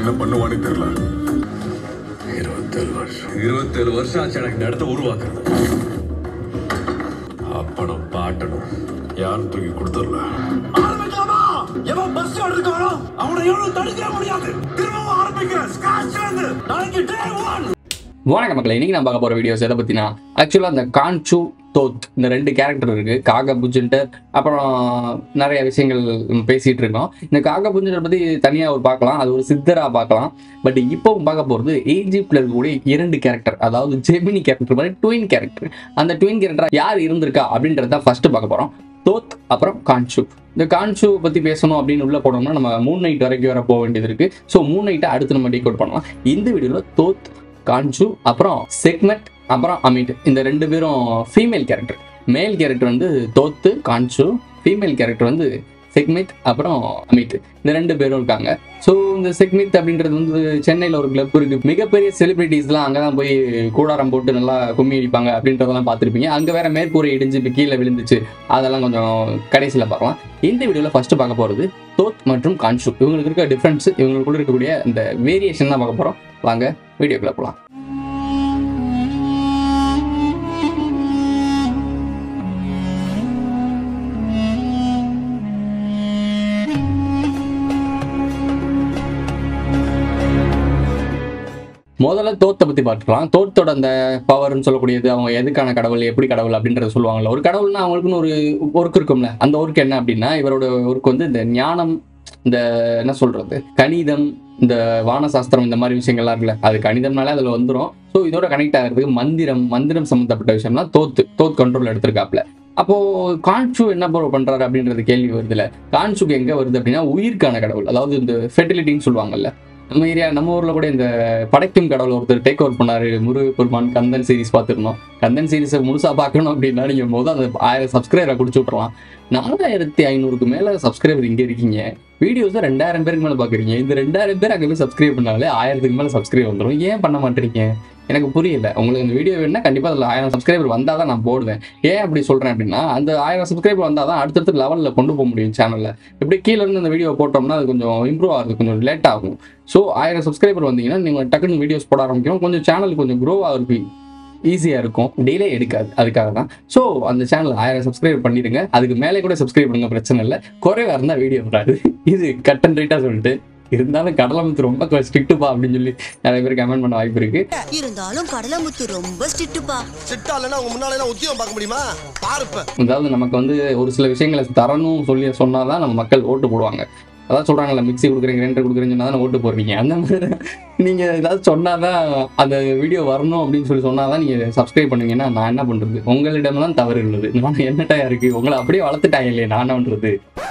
என்ன பண்ணுவானே தெரியல இருபத்தேழு வருஷம் இருபத்தேழு வருஷம் ஆச்சு எனக்கு இந்த இடத்த உருவாக்குறது அப்பனும் பாட்டனும் யாரும் தூக்கி கொடுத்துடல ஆரம்பிக்கலாமா எவன் பஸ் இருக்கானோ அவனை எவனும் தடுக்க முடியாது திரும்பவும் ஆரம்பிக்கிறேன் ஸ்கிராச்ல இருந்து நாளைக்கு டே ஒன் வணக்கம் மக்களே இன்னைக்கு நான் பார்க்க போற வீடியோஸ் எதை பத்தினா ஆக்சுவலா அந்த கான்சு தோத் இந்த ரெண்டு கேரக்டர் இருக்கு காக புஜென்டர் அப்புறம் நிறைய விஷயங்கள் பேசிட்டு இருக்கோம் இந்த காக புஜென்டர் பத்தி தனியா ஒரு பார்க்கலாம் அது ஒரு சித்தரா பார்க்கலாம் பட் இப்போ பார்க்க போறது ஈஜிப்ட்ல இருக்கக்கூடிய இரண்டு கேரக்டர் அதாவது ஜெமினி கேரக்டர் மாதிரி ட்வின் கேரக்டர் அந்த ட்வின் கேரக்டர் யார் இருந்திருக்கா அப்படின்றத ஃபர்ஸ்ட் பார்க்க போறோம் தோத் அப்புறம் கான்சு இந்த கான்சு பத்தி பேசணும் அப்படின்னு உள்ள போனோம்னா நம்ம மூணு நைட் வரைக்கும் வர போக வேண்டியது இருக்கு ஸோ மூணு நைட்டை அடுத்து நம்ம டீகோட் பண்ணலாம் இந்த வீடியோல தோத் கான்சு அப்புறம் செக்மெட் அப்புறம் அமிட் இந்த ரெண்டு பேரும் ஃபீமேல் கேரக்டர் மேல் கேரக்டர் வந்து தோத்து கான்சு ஃபீமேல் கேரக்டர் வந்து செக்மித் அப்புறம் அமித் இந்த ரெண்டு பேரும் இருக்காங்க ஸோ இந்த செக்மித் அப்படின்றது வந்து சென்னையில் ஒரு கிளப் இருக்கு மிகப்பெரிய செலிபிரிட்டிஸ்லாம் அங்கே தான் போய் கூடாரம் போட்டு நல்லா கும்மி அடிப்பாங்க அப்படின்றதெல்லாம் பார்த்துருப்பீங்க அங்கே வேற மேற்கூரை இடிஞ்சு இப்ப கீழே விழுந்துச்சு அதெல்லாம் கொஞ்சம் கடைசியில் பார்க்கலாம் இந்த வீடியோவில் ஃபர்ஸ்ட் பார்க்க போகிறது தோத் மற்றும் கான்சு இவங்களுக்கு இருக்க டிஃப்ரென்ஸ் இவங்களுக்குள்ள இருக்கக்கூடிய இந்த வேரியேஷன் தான் பார்க்க போகிறோம் வாங்க வீடியோக்குள்ள போகலாம் முதல்ல தோத்தை பத்தி பார்த்துக்கலாம் தோத்தோட அந்த பவர்னு சொல்லக்கூடியது அவங்க எதுக்கான கடவுள் எப்படி கடவுள் அப்படின்றத சொல்லுவாங்கல்ல ஒரு கடவுள்னா அவங்களுக்குன்னு ஒரு ஒர்க் இருக்கும்ல அந்த ஒர்க் என்ன அப்படின்னா இவரோட ஒர்க் வந்து இந்த ஞானம் இந்த என்ன சொல்றது கணிதம் இந்த வானசாஸ்திரம் இந்த மாதிரி விஷயங்கள்லாம் இருக்குல்ல அது கணிதம்னாலே அதுல வந்துடும் ஸோ இதோட கனெக்ட் ஆகிறதுக்கு மந்திரம் மந்திரம் சம்மந்தப்பட்ட விஷயம்னா தோத்து தோத் கண்ட்ரோல் எடுத்திருக்காப்ல அப்போ கான்சு என்ன ப்ரோ பண்றாரு அப்படின்றது கேள்வி வருதுல கான்சுக்கு எங்க வருது அப்படின்னா உயிர்க்கான கடவுள் அதாவது இந்த ஃபெர்டிலிட்டின்னு சொல்லுவாங்கல்ல நம்ம ஏரியா நம்ம ஊர்ல கூட இந்த படைக்கும் கடவுள் ஒருத்தர் டேக் ஓவர் பண்ணாரு முருகப்பெருமான் கந்தன் சீரிஸ் பார்த்துருந்தோம் கந்தன் சீரிஸை முழுசா பார்க்கணும் அப்படின்னா நீங்க போது அந்த ஆயிரம் சப்ஸ்கிரைபரை குடிச்சு விட்றலாம் நாலாயிரத்தி ஐநூறுக்கு மேல சப்ஸ்கிரைபர் இங்க இருக்கீங்க வீடியோஸை ரெண்டாயிரம் பேருக்கு மேல பாக்குறீங்க இந்த ரெண்டாயிரம் பேர் அங்கே போய் சப்ஸ்கிரைப் பண்ணாலே ஆயிரத்துக்கு மேல சப்ஸ்கிரைப் வந்துடும் ஏன் பண்ண மாட்டீங்க எனக்கு புரியல உங்களுக்கு இந்த வீடியோ வேணும்னா கண்டிப்பா அதில் ஆயிரம் சப்ஸ்கிரைபர் வந்தால் தான் நான் போடுவேன் ஏன் அப்படி சொல்றேன் அப்படின்னா அந்த ஆயிரம் சப்ஸ்கிரைபர் வந்தால் தான் அடுத்தடுத்த லெவலில் கொண்டு போக முடியும் சேனல்ல இப்படி கீழே இருந்து அந்த வீடியோ போட்டோம்னா அது கொஞ்சம் இம்ப்ரூவ் ஆகுது கொஞ்சம் லேட் ஆகும் ஸோ ஆயிரம் சப்ஸ்கிரைபர் வந்தீங்கன்னா நீங்கள் டக்குன்னு வீடியோஸ் போட ஆரம்பிக்கும் கொஞ்சம் சேனல் கொஞ்சம் க்ரோ ஆகுது ஈஸியாக இருக்கும் டிலே எடுக்காது அதுக்காக தான் ஸோ அந்த சேனல் ஆயிரம் சப்ஸ்கிரைப் பண்ணிடுங்க அதுக்கு மேலே கூட சப்ஸ்கிரைப் பண்ணுங்க பிரச்சனை இல்லை குறைவா இருந்தால் வீடியோ வராது இது கட் அண்ட் ரைட்டாக சொல்லிட்டு இருந்தாலும் கடலமுத்து ரொம்ப ஸ்ட்ரிக்ட்டுப்பா அப்படின்னு சொல்லி நிறைய பேர் கமெண்ட் பண்ண வாய்ப்பு இருக்கு இருந்தாலும் கடலமுத்து ரொம்ப ஸ்ட்ரிக்ட்டுப்பா சிட்டா இல்லைன்னா உங்க முன்னால எல்லாம் உத்தியோகம் பார்க்க முடியுமா பாருப்ப அதாவது நமக்கு வந்து ஒரு சில விஷயங்களை தரணும் சொல்லி சொன்னாதான் நம்ம மக்கள் ஓட்டு போடுவாங்க அதான் சொல்றாங்கல்ல மிக்ஸி கொடுக்குறீங்க கிரைண்டர் கொடுக்குறீங்கன்னு சொன்னா தானே ஓட்டு போடுறீங்க அந்த மாதிரி நீங்க ஏதாவது சொன்னாதான் அந்த வீடியோ வரணும் அப்படின்னு சொல்லி சொன்னாதான் நீங்க சப்ஸ்கிரைப் பண்ணுவீங்கன்னா நான் என்ன பண்றது உங்களிடம் தான் தவறு உள்ளது நான் என்னட்டா இருக்கு உங்களை அப்படியே வளர்த்துட்டாங்க இல்லையா நான் என்ன பண்றது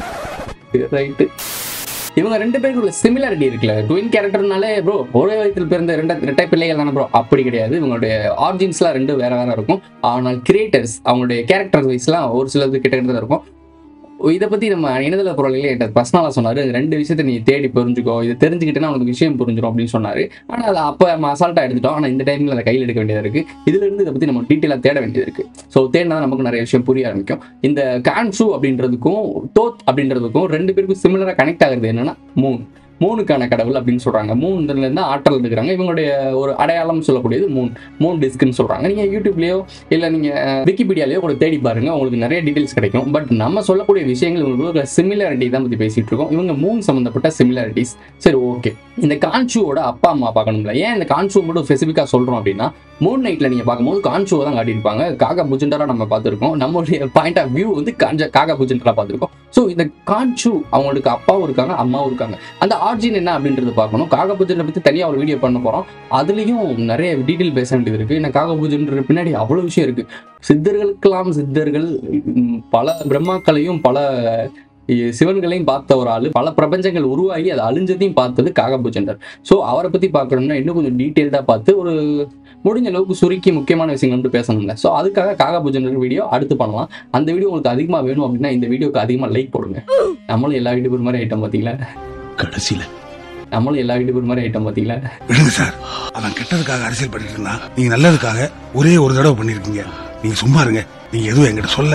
ரைட்டு இவங்க ரெண்டு பேருக்கு உள்ள சிமிலாரிட்டி இருக்குல்ல ட்வின் கேரக்டர்னாலே ப்ரோ ஒரே வயதில் பிறந்த ரெண்டு ரெட்டை பிள்ளைகள் தானே ப்ரோ அப்படி கிடையாது இவங்களுடைய ஆர்ஜின்ஸ்லாம் ரெண்டு வேற வேற இருக்கும் ஆனால் கிரியேட்டர்ஸ் அவங்களுடைய கேரக்டர் வைஸ்லாம் ஒரு சிலது கிட்ட கிட்ட இருக்கும் இதை பத்தி நம்ம இணையதள பொருளிலே என்கிட்ட பர்சனலாக சொன்னாரு இந்த ரெண்டு விஷயத்தை நீ தேடி புரிஞ்சுக்கோ இதை தெரிஞ்சுக்கிட்டேன்னா உனக்கு விஷயம் புரிஞ்சிடும் அப்படின்னு சொன்னாரு ஆனால் அதை அப்போ நம்ம அசால்ட்டாக எடுத்துட்டோம் ஆனால் இந்த டைமில் அதை கையில் எடுக்க வேண்டியது இருக்கு இதுல இருந்து இதை பத்தி நம்ம டீட்டெயிலாக தேட வேண்டியது இருக்கு ஸோ தேடினா நமக்கு நிறைய விஷயம் புரிய ஆரம்பிக்கும் இந்த கான்சு அப்படின்றதுக்கும் தோத் அப்படின்றதுக்கும் ரெண்டு பேருக்கும் சிமிலராக கனெக்ட் ஆகுறது என்னன்னா மூன் மூணுக்கான கடவுள் அப்படின்னு சொல்றாங்க மூணுல இருந்து ஆற்றல் எடுக்கிறாங்க இவங்களுடைய ஒரு அடையாளம் சொல்லக்கூடியது மூன் மூன் டிஸ்க்னு சொல்றாங்க நீங்க யூடியூப்லயோ இல்ல நீங்க விக்கிபீடியாலயோ கூட தேடி பாருங்க உங்களுக்கு நிறைய டீடைல்ஸ் கிடைக்கும் பட் நம்ம சொல்லக்கூடிய விஷயங்கள் உங்களுக்கு சிமிலாரிட்டி தான் பத்தி பேசிட்டு இருக்கோம் இவங்க மூணு சம்பந்தப்பட்ட சிமிலாரிட்டிஸ் சரி ஓகே இந்த கான்சுவோட அப்பா அம்மா பார்க்கணும்ல ஏன் இந்த கான்சு மட்டும் ஸ்பெசிஃபிக்காக சொல்றோம் அப்படின்னா மூன் நைட்ல நீங்க பார்க்கும்போது கான்சுவை தான் காட்டியிருப்பாங்க காகா புஜெண்டரா நம்ம பார்த்துருக்கோம் நம்மளுடைய பாயிண்ட் ஆஃப் வியூ வந்து காஞ்ச காகா புஜெண்டரா பார்த்துருக்கோம் ஸோ இந்த கான்சு அவங்களுக்கு அப்பாவும் இருக்காங்க அம்மாவும் இருக்காங்க அந்த ஆர்ஜின் என்ன அப்படின்றது பார்க்கணும் காகபூஜனை பத்தி தனியாக ஒரு வீடியோ பண்ண போறோம் அதுலயும் நிறைய டீட்டெயில் பேச வேண்டியது இருக்கு ஏன்னா காகபூஜன்ற பின்னாடி அவ்வளவு விஷயம் இருக்கு சித்தர்களுக்கெல்லாம் சித்தர்கள் உம், பல பிரம்மாக்களையும் பல இ- சிவன்களையும் பார்த்த ஒரு ஆளு பல பிரபஞ்சங்கள் உருவாகி அது அழிஞ்சதையும் பார்த்தது காகபூஜண்டர் ஸோ அவரை பத்தி பார்க்கணும்னா இன்னும் கொஞ்சம் டீட்டெயில்டா பார்த்து ஒரு முடிஞ்ச அளவுக்கு சுருக்கி முக்கியமான விஷயங்கள் வந்து பேசணும்ல ஸோ அதுக்காக காகபூஜண்டர் வீடியோ அடுத்து பண்ணலாம் அந்த வீடியோ உங்களுக்கு அதிகமாக வேணும் அப்படின்னா இந்த வீடியோக்கு அதிகமாக லைக் போடுங்க நம்மளும் எல்லா வீடியோ மாதிரி ஐட்டம் பார்த்தீங்களா கடைசியில நம்மளும் எல்லா வீடியோ மாதிரி ஐட்டம் பார்த்தீங்களா விடுங்க சார் அவன் கெட்டதுக்காக அரசியல் பண்ணிட்டு இருந்தான் நீங்க நல்லதுக்காக ஒரே ஒரு தடவை பண்ணிருக்கீங்க நீங்க சும்மா இருங்க நீங்க எதுவும் என்கிட்ட சொல்ல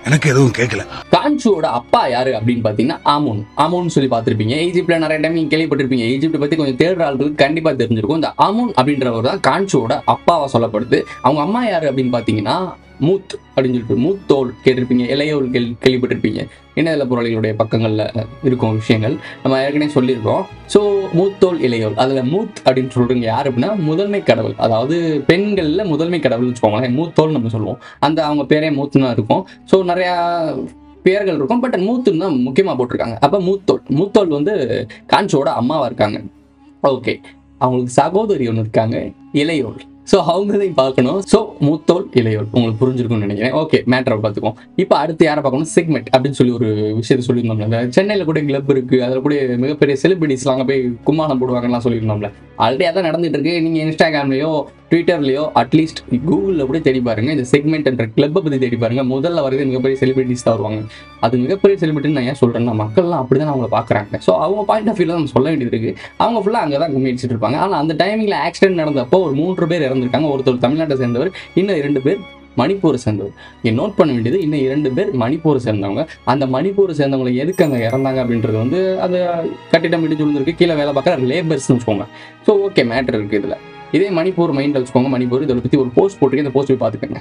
எனக்கு எதுவும் கேட்கல கான்சுவோட அப்பா யாரு அப்படின்னு பார்த்தீங்கன்னா ஆமோன் ஆமோன் சொல்லி பார்த்துருப்பீங்க ஈஜிப்ட்ல நிறைய டைம் நீங்க கேள்விப்பட்டிருப்பீங்க ஈஜிப்ட் பத்தி கொஞ்சம் தேடுற ஆளுகளுக்கு கண்டிப்பா தெரிஞ்சிருக்கும் இந்த ஆமோன் அப்படின்றவர் தான் கான்சுவோட அப்பாவா சொல்லப்படுது அவங்க அம்மா யாரு அப்படின்னு பார்த்தீங்கன்னா மூத் அப்படின்னு சொல்லிட்டு மூத்தோல் கேட்டிருப்பீங்க இளையோல் கேள் கேள்விப்பட்டிருப்பீங்க இணையதள புரளிகளுடைய பக்கங்கள்ல இருக்கும் விஷயங்கள் நம்ம ஏற்கனவே சொல்லியிருக்கோம் ஸோ மூத்தோல் இளையோல் அதுல மூத் அப்படின்னு சொல்றீங்க யார் அப்படின்னா முதன்மை கடவுள் அதாவது பெண்கள்ல முதன்மை கடவுள்னு வச்சுக்கோங்களேன் மூத்தோல் நம்ம சொல்லுவோம் அந்த அவங்க பேரே மூத்துன்னு இருக்கும் ஸோ நிறையா பேர்கள் இருக்கும் பட் மூத்துன்னு தான் முக்கியமாக போட்டிருக்காங்க அப்போ மூத்தோல் மூத்தோல் வந்து காஞ்சோட அம்மாவா இருக்காங்க ஓகே அவங்களுக்கு சகோதரி ஒன்று இருக்காங்க இளையோல் ஸோ அவங்களையும் பார்க்கணும் ஸோ மூத்தோல் இளையோல் உங்களுக்கு புரிஞ்சிருக்கும்னு நினைக்கிறேன் ஓகே மேட்டரை பார்த்துக்கோம் இப்போ அடுத்து யாரை பார்க்கணும் செக்மெண்ட் அப்படின்னு சொல்லி ஒரு விஷயத்த சொல்லியிருந்தோம்ல இந்த சென்னையில் கூட கிளப் இருக்கு அதில் கூட மிகப்பெரிய செலிபிரிட்டிஸ்லாம் அங்கே போய் கும்மாளம் போடுவாங்கலாம் சொல்லியிருந்தோம்ல ஆல்ரெடி அதான் நடந்துட்டு இருக்கு நீங்கள் இன்ஸ்டாகிராம்லையோ ட்விட்டர்லையோ அட்லீஸ்ட் கூகுளில் கூட தேடி பாருங்க இந்த செக்மெண்ட் என்ற கிளப்பை பற்றி தேடி பாருங்க முதல்ல வரது மிகப்பெரிய செலிபிரிட்டிஸ் தான் வருவாங்க அது மிகப்பெரிய செலிபிரிட்டின்னு நான் ஏன் சொல்கிறேன்னா மக்கள்லாம் அப்படி தான் அவங்கள பார்க்குறாங்க ஸோ அவங்க பாயிண்ட் ஆஃப் வியூவில் நம்ம சொல்ல வேண்டியது இருக்கு அவங்க ஃபுல்லாக அங்கே தான் கும்மி அடிச்சிட்டு இருப்பாங்க ஆனால் அந்த டைமிங்கில் ஆக்சிடென்ட் நடந்தப்போ ஒரு மூன்று பேர் இறந்துருக்காங்க ஒருத்தர் தமிழ்நாட்டை சேர்ந்தவர் இன்னும் இரண்டு பேர் மணிப்பூரை சேர்ந்தவர் இங்கே நோட் பண்ண வேண்டியது இன்னும் இரண்டு பேர் மணிப்பூரை சேர்ந்தவங்க அந்த மணிப்பூரை சேர்ந்தவங்க எதுக்கு அங்கே இறந்தாங்க அப்படின்றது வந்து அது கட்டிடம் இடிஞ்சு விழுந்திருக்கு கீழே வேலை பார்க்குற லேபர்ஸ்னு வச்சுக்கோங்க ஸோ ஓகே மேட்டர் இருக்குது இதில் இதே மணிப்பூர் மைண்ட் வச்சுக்கோங்க மணிப்பூர் இதை பற்றி ஒரு போஸ்ட் போட்டிருக்கேன் இந்த போஸ்ட் போய் பார்த்துக்கோங்க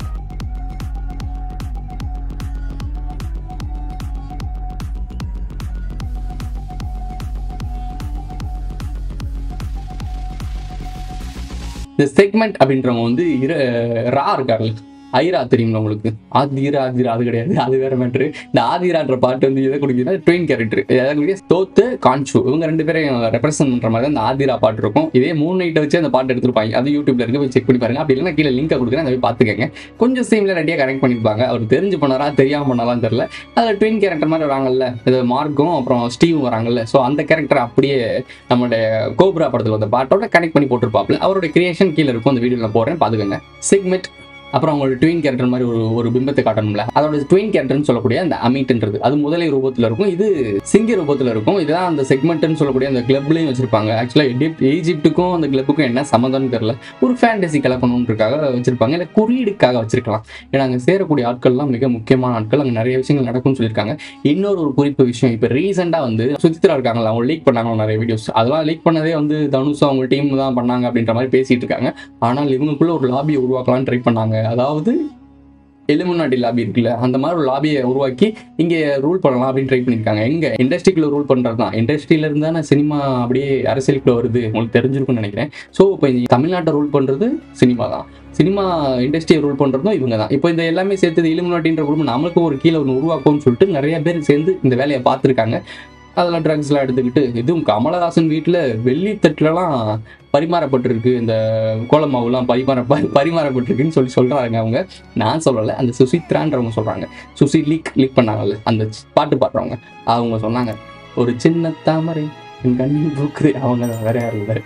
இந்த செக்மெண்ட் அப்படின்றவங்க வந்து இர ரா இருக்காருல்ல ஐரா தெரியுங்களா உங்களுக்கு ஆதிரா ஆதிரா அது கிடையாது அது வேற மேட்ரு இந்த ஆதிரான்ற பாட்டு வந்து எதை கொடுக்குதுன்னா ட்ரெயின் கேரக்டர் எதாவது தோத்து கான்சு இவங்க ரெண்டு பேரையும் ரெப்ரசென்ட் பண்ற மாதிரி தான் இந்த ஆதிரா பாட்டு இருக்கும் இதே மூணு நைட்டை வச்சு அந்த பாட்டு எடுத்திருப்பாங்க அது யூடியூப்ல இருக்கு போய் செக் பண்ணி பாருங்க அப்படி இல்லைன்னா கீழே லிங்க் கொடுக்குறேன் அதை போய் பார்த்துக்கங்க கொஞ்சம் சீம்ல ரெடியாக கனெக்ட் பண்ணியிருப்பாங்க அவர் தெரிஞ்சு பண்ணாரா தெரியாம பண்ணாலாம் தெரியல அதில் ட்வின் கேரக்டர் மாதிரி வராங்கல்ல இது மார்க்கும் அப்புறம் ஸ்டீவும் வராங்கல்ல ஸோ அந்த கேரக்டர் அப்படியே நம்மளுடைய கோப்ரா படத்தில் வந்த பாட்டோட கனெக்ட் பண்ணி போட்டிருப்பாப்ல அவருடைய கிரியேஷன் கீழே இருக்கும் அந்த வீடியோ நான் போடுறேன் பார்த்துக்கோங்க சிக்மெட் அப்புறம் அவங்களோட ட்வின் கேரக்டர் மாதிரி ஒரு ஒரு பிம்பத்தை காட்டணும்ல அதோட ட்வின் கேரக்டர்னு சொல்லக்கூடிய அந்த அமீட்ன்றது அது முதலை ரூபத்தில் இருக்கும் இது சிங்க ரூபத்தில் இருக்கும் இதுதான் அந்த செக்மெண்ட்னு சொல்லக்கூடிய அந்த கிளப்லையும் வச்சிருப்பாங்க ஆக்சுவலாக ஈஜிப்ட்டுக்கும் அந்த கிளப்புக்கும் என்ன சம்மந்தம்னு தெரியல ஒரு ஃபேண்டசி கலக்கணுன்றக்காக வச்சிருப்பாங்க இல்லை குறியீடுக்காக வச்சிருக்கலாம் ஏன்னா அங்கே சேரக்கூடிய ஆட்கள்லாம் மிக முக்கியமான ஆட்கள் அங்கே நிறைய விஷயங்கள் நடக்கும்னு சொல்லியிருக்காங்க இன்னொரு ஒரு குறிப்பு விஷயம் இப்போ ரீசெண்டாக வந்து சுத்திரா இருக்காங்களா அவங்க லீக் பண்ணாங்க நிறைய வீடியோஸ் அதெல்லாம் லீக் பண்ணதே வந்து தனுஷ் அவங்க டீம் தான் பண்ணாங்க அப்படின்ற மாதிரி பேசிட்டு இருக்காங்க ஆனால் இவங்களுக்குள்ள ஒரு லாபியை உருவாக்கலாம்னு ட்ரை பண்ணாங்க அதாவது எலிமுனாட்டி லாபி இருக்குல்ல அந்த மாதிரி ஒரு லாபியை உருவாக்கி இங்கே ரூல் பண்ணலாம் அப்படின்னு ட்ரை பண்ணியிருக்காங்க எங்க இண்டஸ்ட்ரிக்குள்ள ரூல் பண்ணுறது தான் இண்டஸ்ட்ரியில இருந்தானே சினிமா அப்படியே அரசியலுக்குள்ள வருது உங்களுக்கு தெரிஞ்சிருக்கும்னு நினைக்கிறேன் ஸோ இப்போ தமிழ்நாட்டை ரூல் பண்ணுறது சினிமா தான் சினிமா இண்டஸ்ட்ரியை ரூல் பண்ணுறதும் இவங்க தான் இப்போ இந்த எல்லாமே சேர்த்து இலுமினாட்டின்ற குரூப் நம்மளுக்கும் ஒரு கீழே ஒன்று உருவாக்கும்னு சொல்லிட்டு நிறைய பேர் சேர்ந்து இந்த வேலையை பார்த்துருக்காங்க அதில் ட்ரக்ஸ்லாம் எடுத்துக்கிட்டு இதுவும் கமலஹாசன் வீட்டில் வெள்ளி தட்டுலலாம் பரிமாறப்பட்டிருக்கு இந்த கோலமாவுலாம் பரிமாற ப- பரிமாறப்பட்டிருக்குன்னு சொல்லி சொல்கிறாங்க அவங்க நான் சொல்லலை அந்த சுசித்ரான்றவங்க சொல்கிறாங்க சுசி லீக் லீக் பண்ணாங்கல்ல அந்த பாட்டு பாடுறவங்க அவங்க சொன்னாங்க ஒரு சின்ன தாமரை என் கண்ணில் பூக்குது அவங்க தான் வேற யாரும் இல்லை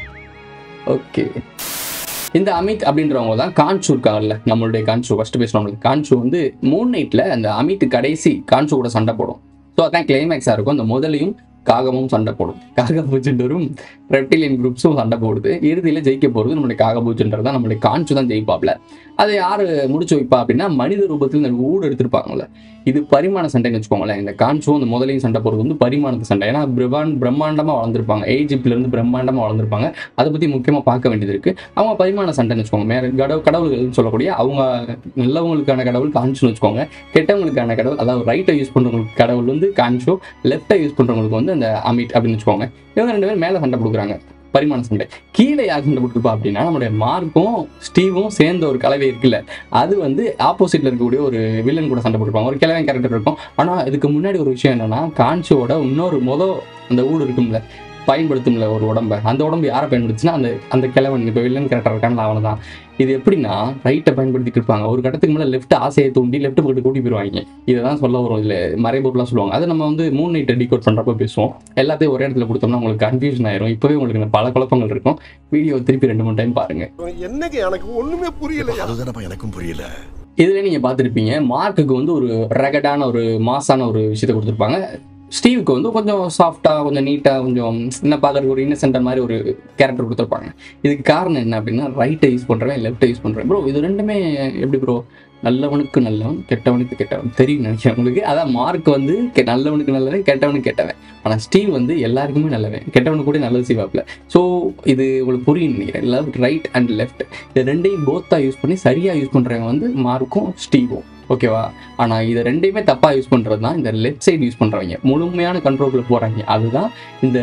ஓகே இந்த அமித் அப்படின்றவங்க தான் கான்சு இருக்காங்கல்ல நம்மளுடைய கான்சு ஃபர்ஸ்ட் பேசுகிறவங்களுக்கு கான்சு வந்து மூன் நைட்டில் அந்த அமித் கடைசி கான்சு கூட சண்டை போடும் ஸோ அதான் கிளைமேக்ஸாக இருக்கும் அந்த முதலையும் காகமும் சண்டை போடும் காகபூஜெண்டரும் ரெப்டிலியன் குரூப்ஸும் சண்டை போடுது இறுதியில் ஜெயிக்க போகிறது நம்மளுடைய காகபூஜெண்டர் தான் நம்மளுடைய கான்சு தான் ஜெயிப்பாப்ல அதை யார் முடிச்சு வைப்பா அப்படின்னா மனித ரூபத்தில் இந்த ஊடு எடுத்திருப்பாங்கல்ல இது பரிமாண சண்டைன்னு வச்சுக்கோங்களேன் இந்த கான்சும் அந்த முதலையும் சண்டை போடுறது வந்து பரிமாணத்து சண்டை ஏன்னா பிரம்மாண்ட் பிரம்மாண்டமாக வளர்ந்துருப்பாங்க ஈஜிப்ட்ல இருந்து பிரம்மாண்டமாக வளர்ந்துருப்பாங்க அதை பற்றி முக்கியமாக பார்க்க வேண்டியது இருக்கு அவங்க பரிமாண சண்டைன்னு வச்சுக்கோங்க மேல கடவுள் கடவுள்கள்னு சொல்லக்கூடிய அவங்க நல்லவங்களுக்கான கடவுள் கான்சுன்னு வச்சுக்கோங்க கெட்டவங்களுக்கான கடவுள் அதாவது ரைட்டை யூஸ் பண்ணுறவங்களுக்கு கடவுள் வந்து கான்சோ லெஃப்ட்டை யூஸ் பண்ணுறவங்களுக்கு வந்து அந்த அமிட் அப்படின்னு வச்சுக்கோங்க இவங்க ரெண்டு பேரும் மேலே சண்டை கொடுக்குறாங்க பரிமாண சண்டை கீழே யார் சண்டை கொடுத்துருப்பா அப்படின்னா நம்மளுடைய மார்க்கும் ஸ்டீவும் சேர்ந்த ஒரு கலவை இருக்குல்ல அது வந்து ஆப்போசிட்ல இருக்கக்கூடிய ஒரு வில்லன் கூட சண்டை போட்டுருப்பாங்க ஒரு கிழவன் கேரக்டர் இருக்கும் ஆனால் இதுக்கு முன்னாடி ஒரு விஷயம் என்னன்னா கான்சியோட இன்னொரு மொதல் அந்த ஊடு இருக்கும்ல பயன்படுத்தும்ல ஒரு உடம்ப அந்த உடம்பு யாரை பயன்படுத்துச்சுன்னா அந்த அந்த கிழவன் இப்போ வில்லன் கேரக்டர் இருக்கான்ல அவனை தான் இது எப்படின்னா ரைட்டை பயன்படுத்திட்டு இருப்பாங்க ஒரு கட்டத்துக்கு மேலே லெஃப்ட் ஆசையை தூண்டி லெஃப்ட் பக்கத்து கூட்டி போயிடுவாங்க இதை தான் சொல்ல வரும் இதில் மறைபொருளாக சொல்லுவாங்க அதை நம்ம வந்து மூணு நைட்டை டிகோட் பண்ணுறப்ப பேசுவோம் எல்லாத்தையும் ஒரே இடத்துல கொடுத்தோம்னா உங்களுக்கு கன்ஃபியூஷன் ஆயிரும் இப்போவே உங்களுக்கு இந்த பல குழப்பங்கள் இருக்கும் வீடியோ திருப்பி ரெண்டு மூணு டைம் பாருங்க என்னங்க எனக்கு ஒண்ணுமே புரியல அதுதானப்பா எனக்கும் புரியல இதுல நீங்க பார்த்துருப்பீங்க மார்க்குக்கு வந்து ஒரு ரகடான ஒரு மாசான ஒரு விஷயத்தை கொடுத்துருப்பாங்க ஸ்டீவுக்கு வந்து கொஞ்சம் சாஃப்டா கொஞ்சம் நீட்டா கொஞ்சம் என்ன பார்க்கறதுக்கு ஒரு இன்னசென்ட் மாதிரி ஒரு கேரக்டர் கொடுத்துருப்பாங்க இதுக்கு காரணம் என்ன அப்படின்னா ரைட்டை யூஸ் பண்றேன் லெஃப்ட்டை யூஸ் பண்றேன் ப்ரோ இது ரெண்டுமே எப்படி ப்ரோ நல்லவனுக்கு நல்லவன் கெட்டவனுக்கு கெட்டவன் தெரியும் நினைக்கிறேன் உங்களுக்கு அதான் மார்க் வந்து கெ- நல்லவனுக்கு நல்லவன் கெட்டவனுக்கு கெட்டவன் ஆனால் ஸ்டீவ் வந்து எல்லாருக்குமே நல்லவன் கெட்டவனுக்கு கூட நல்லது செய்வாப்ல ஸோ இது உங்களுக்கு புரியும் நினைக்கிறேன் லவ் ரைட் அண்ட் லெஃப்ட் இது ரெண்டையும் போத்தாக யூஸ் பண்ணி சரியாக யூஸ் பண்ணுறவங்க வந்து மார்க்கும் ஸ்டீவும் ஓகேவா ஆனால் இதை ரெண்டையுமே தப்பாக யூஸ் பண்ணுறது தான் இந்த லெஃப்ட் சைடு யூஸ் பண்ணுறவங்க முழுமையான கண்ட்ரோலுக்குள்ள போகிறாங்க அதுதான் இந்த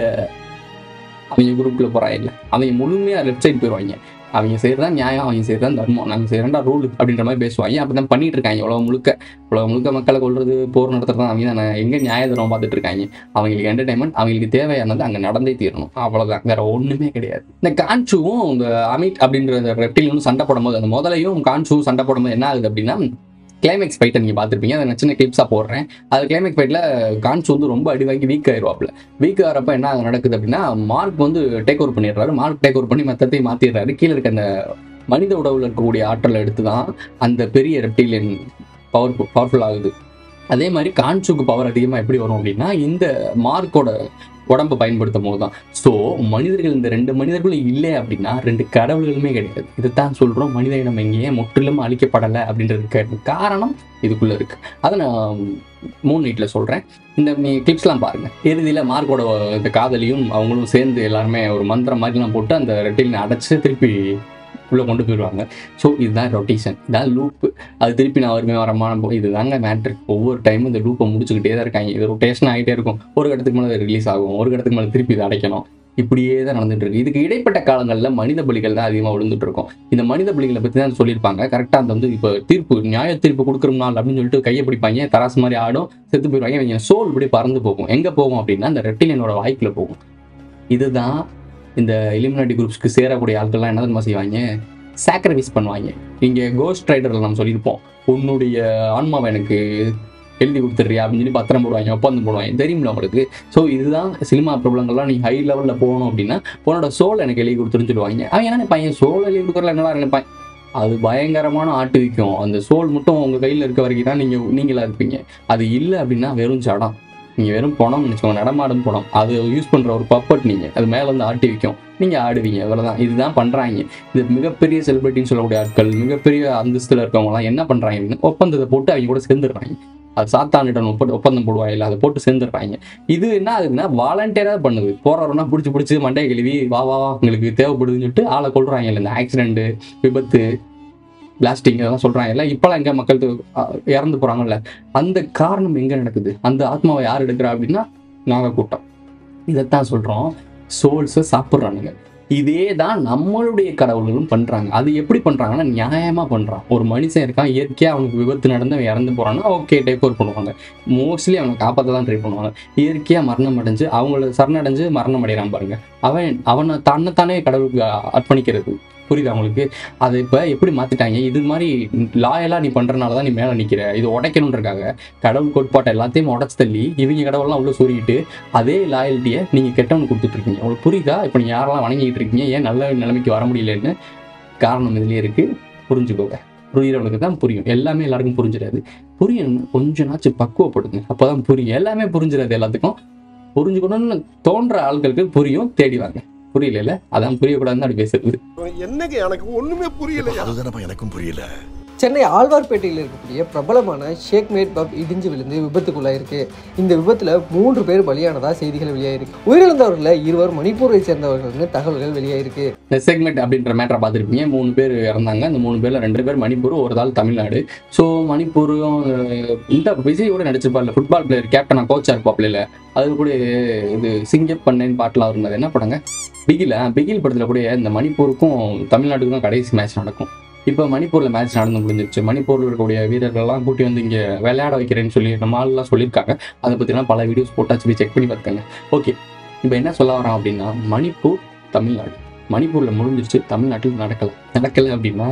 அவங்க குரூப்பில் போகிறாங்க அவங்க முழுமையாக லெஃப்ட் சைடு போயிடுவாங்க அவங்க செய்கிறதா நியாயம் அவங்க செய்கிறதா தர்மம் நாங்கள் செய்கிறதா ரூல் அப்படின்ற மாதிரி பேசுவாங்க அப்படி தான் பண்ணிட்டு இருக்காங்க உலகம் முழுக்க உலகம் முழுக்க மக்களை கொள்றது போர் நடத்துறது அவங்க தானே எங்கே நியாய தர்மம் பார்த்துட்டு இருக்காங்க அவங்களுக்கு என்டர்டைன்மெண்ட் அவங்களுக்கு தேவையானது அங்கே நடந்தே தீரணும் அவ்வளோதான் வேற ஒன்றுமே கிடையாது இந்த கான்சுவும் இந்த அமித் அப்படின்ற இந்த ரெப்டிலும் சண்டை போடும்போது அந்த முதலையும் கான்சுவும் சண்டை போடும்போது என்ன ஆகுது அப்படின்னா கிளைமேக்ஸ் ஃபைட்டை நீங்கள் பார்த்துருப்பீங்க அதை நான் சின்ன கிளிப்ஸாக போடுறேன் அது கிளைமேக்ஸ் ஃபைட்டில் கான்ஸ் வந்து ரொம்ப அடி வாங்கி வீக் ஆயிடுவாப்ல வீக் ஆகிறப்ப என்ன நடக்குது அப்படின்னா மார்க் வந்து டேக் ஓவர் பண்ணிடுறாரு மார்க் டேக் ஓவர் பண்ணி மொத்தத்தையும் மாற்றிடுறாரு கீழே இருக்க அந்த மனித உடவுல இருக்கக்கூடிய ஆற்றலை எடுத்து தான் அந்த பெரிய ரெப்டிலியன் பவர் பவர்ஃபுல் ஆகுது அதே மாதிரி கான்சுக்கு பவர் அதிகமாக எப்படி வரும் அப்படின்னா இந்த மார்க்கோட உடம்பை பயன்படுத்தும் போது தான் ஸோ மனிதர்கள் இந்த ரெண்டு மனிதர்களும் இல்லை அப்படின்னா ரெண்டு கடவுள்களுமே கிடையாது இதைத்தான் சொல்கிறோம் மனித இனம் எங்கேயே முற்றிலும் அழிக்கப்படலை அப்படின்றதுக்கு காரணம் இதுக்குள்ளே இருக்குது அதை நான் மூணு நைட்டில் சொல்கிறேன் இந்த நீ கிளிப்ஸ்லாம் பாருங்கள் இறுதியில் மார்க்கோட இந்த காதலியும் அவங்களும் சேர்ந்து எல்லாருமே ஒரு மந்திரம் மாதிரிலாம் போட்டு அந்த ரெட்டிலினை அடைச்சு திருப்பி உள்ளே கொண்டு போயிடுவாங்க ஸோ இதுதான் ரொட்டேஷன் இதான் லூப்பு அது திருப்பி நான் வருமே வரமான இதுதாங்க மேட்ரு ஒவ்வொரு டைமும் இந்த லூப்பை முடிச்சுக்கிட்டே தான் இருக்காங்க இது ரொட்டேஷன் ஆகிட்டே இருக்கும் ஒரு இடத்துக்கு மேலே ரிலீஸ் ஆகும் ஒரு இடத்துக்கு மேலே திருப்பி இதை அடைக்கணும் இப்படியே தான் நடந்துட்டு இருக்கு இதுக்கு இடைப்பட்ட காலங்களில் மனித பலிகள் தான் அதிகமாக விழுந்துட்டு இருக்கும் இந்த மனித பலிகளை பற்றி தான் சொல்லியிருப்பாங்க கரெக்டாக அந்த வந்து இப்போ தீர்ப்பு நியாய தீர்ப்பு கொடுக்குற நாள் அப்படின்னு சொல்லிட்டு கையை பிடிப்பாங்க தராசு மாதிரி ஆடும் செத்து போயிடுவாங்க இவங்க சோல் இப்படி பறந்து போகும் எங்கே போகும் அப்படின்னா அந்த ரெட்டிலியனோட வாய்க்குள்ள போகும் இதுதான் இந்த இலிமினாட்டி குரூப்ஸ்க்கு சேரக்கூடிய ஆட்கள்லாம் என்ன தெரியுமா செய்வாங்க சாக்ரிஃபைஸ் பண்ணுவாங்க இங்கே கோஸ்ட் ரைடரில் நம்ம சொல்லியிருப்போம் உன்னுடைய ஆன்மாவை எனக்கு எழுதி கொடுத்துட்றியா அப்படின்னு சொல்லி பத்திரம் போடுவாங்க ஒப்பந்தம் போடுவாங்க தெரியுமில்ல உங்களுக்கு ஸோ இதுதான் சினிமா பிரபலங்கள்லாம் நீ ஹை லெவலில் போகணும் அப்படின்னா உன்னோட சோல் எனக்கு எழுதி கொடுத்துருன்னு சொல்லுவாங்க அவன் என்ன நினைப்பாங்க சோல் எழுதி கொடுக்குறல என்னடா நினைப்பாங்க அது பயங்கரமான ஆட்டு விக்கும் அந்த சோல் மட்டும் உங்கள் கையில் இருக்க வரைக்கும் தான் நீங்கள் நீங்களா இருப்பீங்க அது இல்லை அப்படின்னா வெறும் சடம் நீங்கள் வெறும் பணம் நினச்சோங்க நடமாடும் பணம் அது யூஸ் பண்ணுற ஒரு பப்பட் நீங்கள் அது மேலே வந்து ஆட்டி விற்கும் நீங்கள் ஆடுவீங்க அவ்வளோதான் இதுதான் பண்ணுறாங்க இது மிகப்பெரிய செலிபிரிட்டின்னு சொல்லக்கூடிய ஆட்கள் மிகப்பெரிய அந்தஸ்தில் இருக்கவங்கலாம் என்ன பண்ணுறாங்க ஒப்பந்தத்தை போட்டு அவங்க கூட சேர்ந்துடுறாங்க அது சாத்தானிடம் ஒப்ப ஒப்பந்தம் போடுவாங்க அதை போட்டு சேர்ந்துடுறாங்க இது என்ன ஆகுதுன்னா வாலண்டியராக பண்ணுது போறவரனா பிடிச்சி பிடிச்சி மண்டையை கழுவி வா வா வா உங்களுக்கு தேவைப்படுதுன்னு சொல்லிட்டு ஆளை கொள்றாங்க இல்லை இந்த ஆக்சிடென்ட் விபத்து பிளாஸ்டிங் இதெல்லாம் சொல்றாங்க இல்லை இப்போலாம் எங்க மக்கள் து- அஹ் இறந்து போறாங்கல்ல அந்த காரணம் எங்க நடக்குது அந்த ஆத்மாவை யார் எடுக்கிறா அப்படின்னா நாகக்கூட்டம் இதைத்தான் சொல்றோம் சோல்ஸை சாப்பிட்றானுங்க இதே தான் நம்மளுடைய கடவுள்களும் பண்றாங்க அது எப்படி பண்றாங்கன்னா நியாயமா பண்றான் ஒரு மனுஷன் இருக்கான் இயற்கையா அவனுக்கு விபத்து நடந்து அவன் இறந்து போறான்னா ஓகே டேக் ஓவர் பண்ணுவாங்க மோஸ்ட்லி அவனை காப்பாற்ற தான் ட்ரை பண்ணுவாங்க இயற்கையா மரணம் அடைஞ்சு அவங்கள சரணடைஞ்சு மரணம் அடைகிறான் பாருங்க அவன் அவனை தன்னைத்தானே கடவுளுக்கு அர்ப்பணிக்கிறது புரியுதா உங்களுக்கு அதை இப்போ எப்படி மாத்திட்டாங்க இது மாதிரி லாயலா நீ பண்றனால தான் நீ மேலே நிக்கிற இது உடைக்கணுன்றக்காக கடவுள் கோட்பாட்டை எல்லாத்தையும் உடச்சு தள்ளி இவங்க கடவுள்லாம் உள்ள சொருகிட்டு அதே லாயல்ட்டியை நீங்க கெட்டவனுக்கு கொடுத்துட்டு இருக்கீங்க உங்களுக்கு புரியுதா இப்போ நீங்க யாரெல்லாம் வணங்கிட்டு இருக்கீங்க ஏன் நல்ல நிலைமைக்கு வர முடியலன்னு காரணம் இதுலயே இருக்கு புரிஞ்சுக்கோங்க புரியுறவனுக்கு தான் புரியும் எல்லாமே எல்லாருக்கும் புரிஞ்சிடாது புரியணும் கொஞ்ச நாச்சும் பக்குவப்படுங்க அப்பதான் புரியும் எல்லாமே புரிஞ்சிடாது எல்லாத்துக்கும் புரிஞ்சுக்கணும்னு தோன்ற ஆட்களுக்கு புரியும் தேடி வாங்க புரியல அதான் புரியக்கூடாதுன்னு அப்படி பேசுறது என்னங்க எனக்கு ஒண்ணுமே புரியல அதுதானப்பா எனக்கும் புரியல சென்னை ஆழ்வார்பேட்டையில் இருக்கக்கூடிய பிரபலமான ஷேக் மேட் பப் இடிஞ்சு விழுந்து விபத்துக்குள்ளாயிருக்கு இந்த விபத்தில் மூன்று பேர் பலியானதா செய்திகள் வெளியாயிருக்கு உயிரிழந்தவர்களில் இருவர் மணிப்பூரை சேர்ந்தவர்கள்னு தகவல்கள் வெளியாயிருக்கு இந்த செக்மெண்ட் அப்படின்ற மேட்டரை பார்த்துருப்பீங்க மூணு பேர் இறந்தாங்க அந்த மூணு பேர்ல ரெண்டு பேர் மணிப்பூர் ஒரு ஆள் தமிழ்நாடு ஸோ மணிப்பூரும் அஹ், இந்த விஜய் கூட நடிச்சிருப்பார்ல ஃபுட்பால் பிளேயர் கேப்டனா கோச்சா இருப்பாப்ல இல்ல அது கூட இது சிங்கப் பண்ணேன்னு பாட்டுலாம் இருந்தது என்ன படங்க பிகில் பிகில் படத்துல கூட இந்த மணிப்பூருக்கும் தமிழ்நாட்டுக்கும் தான் கடைசி மேட்ச் நடக்கும் இப்போ மணிப்பூர்ல மேட்ச் நடந்து முடிஞ்சிருச்சு மணிப்பூர்ல இருக்கக்கூடிய வீரர்கள்லாம் கூட்டி வந்து இங்க விளையாட வைக்கிறேன்னு சொல்லி நம்ம ஆள்லாம் சொல்லியிருக்காங்க அதை பத்திலாம் பல வீடியோஸ் போட்டாச்சு போய் செக் பண்ணி பார்த்துக்கங்க ஓகே இப்போ என்ன சொல்ல வரோம் அப்படின்னா மணிப்பூர் தமிழ்நாடு மணிப்பூரில் முடிஞ்சிருச்சு தமிழ்நாட்டில் நடக்கல நடக்கல அப்படின்னா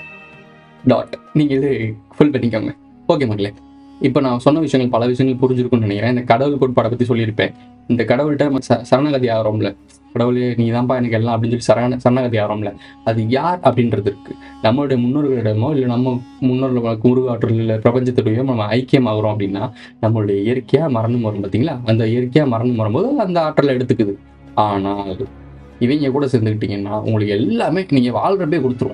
டாட் நீங்கள் இது ஃபுல் பண்ணிக்கோங்க ஓகே மக்களே இப்போ நான் சொன்ன விஷயங்கள் பல விஷயங்கள் புரிஞ்சிருக்கும்னு நினைக்கிறேன் இந்த கடவுள் கோட்பாடை பற்றி சொல்லியிருப்பேன் இந்த கடவுள்கிட்ட நம்ம ச சரணகதி ஆகிறோம்ல கடவுளே நீ தான்ப்பா எனக்கு எல்லாம் அப்படின்னு சொல்லி சரண சரணகதி ஆகிறோம்ல அது யார் அப்படின்றது இருக்கு நம்மளுடைய முன்னோர்களிடமோ இல்லை நம்ம முன்னோர்கள் முருகாற்றல் இல்லை பிரபஞ்சத்துடையோ நம்ம ஐக்கியமாகறோம் அப்படின்னா நம்மளுடைய இயற்கையாக மரணம் வரும் பார்த்தீங்களா அந்த இயற்கையாக மரணம் வரும்போது அந்த ஆற்றலை எடுத்துக்குது ஆனால் இவங்க கூட சேர்ந்துக்கிட்டீங்கன்னா உங்களுக்கு எல்லாமே நீங்கள் வாழ்கிறப்பே கொடுத்துருவோம்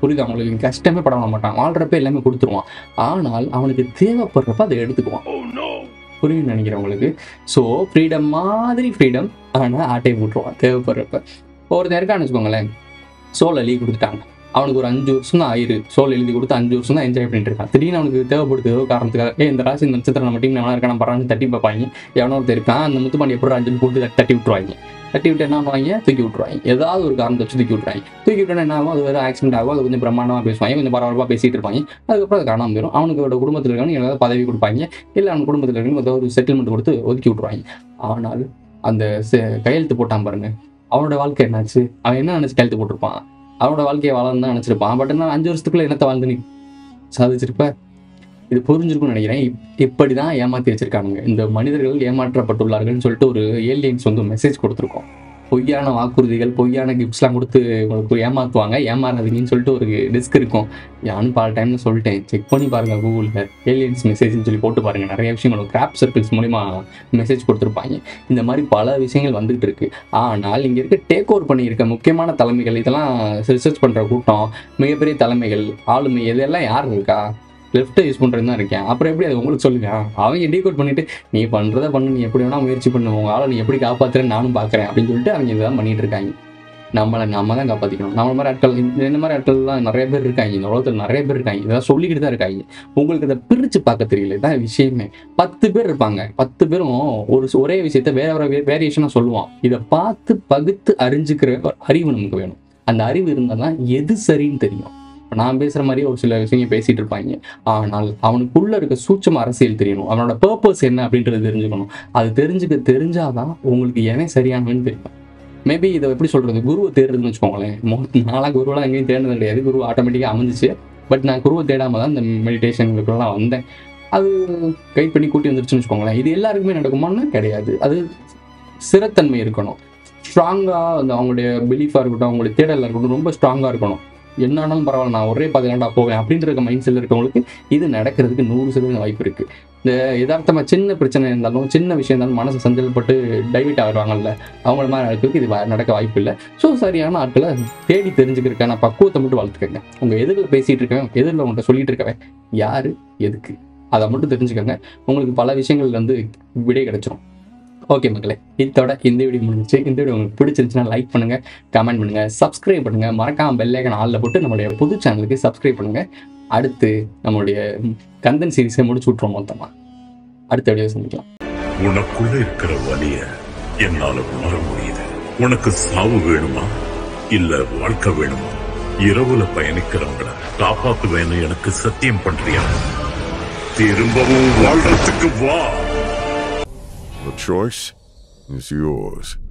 புரியுது அவங்களுக்கு கஷ்டமே பட மாட்டான் வாழ்றப்ப எல்லாமே கொடுத்துருவான் ஆனால் அவனுக்கு தேவைப்படுறப்ப அதை எடுத்துக்குவான் புரியும்னு நினைக்கிறேன் உங்களுக்கு ஸோ ஃப்ரீடம் மாதிரி ஃப்ரீடம் ஆனால் ஆட்டையை போட்டுருவான் தேவைப்படுறப்ப ஒருத்தன் இருக்கான்னு வச்சுக்கோங்களேன் சோல் எழுதி கொடுத்துட்டாங்க அவனுக்கு ஒரு அஞ்சு வருஷம் தான் ஆயிரு சோல் எழுதி கொடுத்து அஞ்சு வருஷம் தான் என்ஜாய் பண்ணிட்டு இருக்கான் திடீர்னு அவனுக்கு தேவைப்படுது ஏதோ காரணத்துக்காக ஏ இந்த ராசி இந்த நட்சத்திரம் நம்ம டீம் எவனா இருக்கான பறான்னு தட்டி பார்ப்பாங்க எவனோ ஒருத்தர் இருக்கான் அந்த முத்துப்பாண்டி எப்படி அஞ்சு போட்டு தட்டி- தட்டி விட்டுருவாங்க தட்டி விட்டு என்ன பண்ணுவாங்க தூக்கி விட்டுருவாங்க ஏதாவது ஒரு காரணத்தை வச்சு தூக்கி விட்டுருவாங்க தூக்கி விட்டோன்னா என்ன ஆகும் அது வேறு ஆக்சிடென்ட் ஆகும் அது கொஞ்சம் பிரம்மாண்டமாக பேசுவாங்க கொஞ்சம் பரபரப்பாக பேசிட்டு இருப்பாங்க அதுக்கப்புறம் அது காணாமல் போயிடும் அவனுக்கு அவரோட குடும்பத்தில் இருக்கவங்க ஏதாவது பதவி கொடுப்பாங்க இல்லை அவன் குடும்பத்தில் இருக்கவங்க ஏதோ ஒரு செட்டில்மெண்ட் கொடுத்து ஒதுக்கி விட்டுருவாங்க ஆனால் அந்த செ- கையெழுத்து போட்டான் பாருங்க அவனோட வாழ்க்கை என்னாச்சு அவன் என்ன நினச்சி கையெழுத்து போட்டிருப்பான் அவனோட வாழ்க்கையை வாழன்னு தான் நினச்சிருப்பான் பட் என்ன அஞ்சு வருஷத்துக்குள்ள என்னத்தை வாழ்ந்து நீ சாதிச்சிருப்ப இது புரிஞ்சிருக்கும்னு நினைக்கிறேன் இப்- இப்படி தான் ஏமாற்றி வச்சிருக்கானுங்க இந்த மனிதர்கள் ஏமாற்றப்பட்டுள்ளார்கள்னு சொல்லிட்டு ஒரு ஏலியன்ஸ் வந்து மெசேஜ் கொடுத்துருக்கோம் பொய்யான வாக்குறுதிகள் பொய்யான கிஃப்ட்ஸ்லாம் கொடுத்து உங்களுக்கு ஏமாற்றுவாங்க ஏமாறாதீங்கன்னு சொல்லிட்டு ஒரு டிஸ்க் இருக்கும் நானும் பல டைம்ல சொல்லிட்டேன் செக் பண்ணி பாருங்க கூகுளில் ஏலியன்ஸ் மெசேஜ்னு சொல்லி போட்டு பாருங்க நிறைய விஷயங்கள் கிராப் சர்க்கிள்ஸ் மூலிமா மெசேஜ் கொடுத்துருப்பாங்க இந்த மாதிரி பல விஷயங்கள் வந்துகிட்டு இருக்கு ஆனால் இங்கே இருக்க டேக் ஓவர் பண்ணியிருக்க முக்கியமான தலைமைகள் இதெல்லாம் ரிசர்ச் பண்ணுற கூட்டம் மிகப்பெரிய தலைமைகள் ஆளுமை இதெல்லாம் யார் இருக்கா லெஃப்ட்டை யூஸ் பண்ணுறது தான் இருக்கேன் அப்புறம் எப்படி அது உங்களுக்கு சொல்லுங்க அவங்க டீகோட் பண்ணிட்டு நீ பண்ணுறத பண்ணு நீ எப்படி வேணா முயற்சி பண்ணு உங்க ஆளை நீ எப்படி காப்பாத்துறேன்னு நானும் பார்க்குறேன் அப்படின்னு சொல்லிட்டு அவங்க இதெல்லாம் பண்ணிட்டு இருக்காங்க நம்மளை நம்ம தான் காப்பாற்றிக்கணும் நம்மள மாதிரி ஆட்கள் இந்த இந்த மாதிரி ஆட்கள்லாம் நிறைய பேர் இருக்காங்க இந்த உலகத்தில் நிறைய பேர் இருக்காங்க இதெல்லாம் சொல்லிக்கிட்டு தான் இருக்காங்க உங்களுக்கு அதை பிரித்து பார்க்க தெரியல இதான் விஷயமே பத்து பேர் இருப்பாங்க பத்து பேரும் ஒரு ச- ஒரே விஷயத்த வேற வேற வேரியேஷனாக சொல்லுவான் இதை பார்த்து பகுத்து அறிஞ்சுக்கிற ஒரு அறிவு நமக்கு வேணும் அந்த அறிவு இருந்தால் தான் எது சரின்னு தெரியும் இப்ப நான் பேசுகிற மாதிரி ஒரு சில விஷயங்கள் பேசிட்டு இருப்பாங்க ஆனால் அவனுக்குள்ள இருக்க சூட்சம அரசியல் தெரியணும் அவனோட பர்பஸ் என்ன அப்படின்றது தெரிஞ்சுக்கணும் அது தெரிஞ்சுக்க தெரிஞ்சாதான் உங்களுக்கு எவன் சரியானவன்னு தெரியும் மேபி இதை எப்படி சொல்றது குருவை தேடுறதுன்னு வச்சுக்கோங்களேன் மொ- நான்லாம் குருவெல்லாம் எங்கேயும் தேடுறது கிடையாது குரு ஆட்டோமேட்டிக்காக அமைஞ்சிச்சு பட் நான் குருவை தேடாம தான் இந்த மெடிடேஷனுக்குலாம் வந்தேன் அது கைட் பண்ணி கூட்டி வந்துருச்சுன்னு வச்சுக்கோங்களேன் இது எல்லாருக்குமே நடக்குமான்னு கிடையாது அது சிறத்தன்மை இருக்கணும் ஸ்ட்ராங்காக அந்த அவங்களுடைய பிலீஃபாக இருக்கட்டும் அவங்களுடைய தேடலாக இருக்கட்டும் ரொம்ப ஸ்ட்ராங்காக இருக்கணும் என்ன ஆனாலும் பரவாயில்ல நான் ஒரே பதினாண்டா போவேன் அப்படின்ற இருக்க மைண்ட் செட்டில் இருக்கவங்களுக்கு இது நடக்கிறதுக்கு நூறு சதவீதம் வாய்ப்பு இருக்குது இந்த யதார்த்தமாக சின்ன பிரச்சனை இருந்தாலும் சின்ன விஷயம் இருந்தாலும் மனசு சஞ்சலப்பட்டு டைவர்ட் ஆகிடுவாங்கல்ல அவங்கள மாதிரி ஆட்களுக்கு இது வ- நடக்க வாய்ப்பு இல்லை ஸோ சரியான ஆட்களை தேடி தெரிஞ்சுக்கிறதுக்கான பக்குவத்தை மட்டும் வளர்த்துக்கங்க உங்கள் எதிரில் பேசிகிட்டு இருக்கவன் எதிரில் உங்கள்கிட்ட சொல்லிட்டு இருக்கவன் யார் எதுக்கு அதை மட்டும் தெரிஞ்சுக்கங்க உங்களுக்கு பல விஷயங்கள்ல இருந்து விடை கிடைச்சிரும் ஓகே மக்களே இதோட இந்த வீடியோ முடிஞ்சிச்சு இந்த வீடியோ உங்களுக்கு பிடிச்சிருந்துச்சுன்னா லைக் பண்ணுங்க கமெண்ட் பண்ணுங்க சப்ஸ்கிரைப் பண்ணுங்க மறக்காம பெல்லைக்கன் ஆளில் போட்டு நம்மளுடைய புது சேனலுக்கு சப்ஸ்கிரைப் பண்ணுங்க அடுத்து நம்மளுடைய கந்தன் சீரிஸை முடிச்சு விட்ருவோம் மொத்தமா அடுத்த வீடியோ சந்திக்கலாம் உனக்குள்ள இருக்கிற வலிய என்னால உணர முடியுது உனக்கு சாவு வேணுமா இல்ல வாழ்க்கை வேணுமா இரவுல பயணிக்கிறவங்கள காப்பாத்துவேன்னு எனக்கு சத்தியம் பண்றியா திரும்பவும் வாழ்றதுக்கு வா The choice is yours.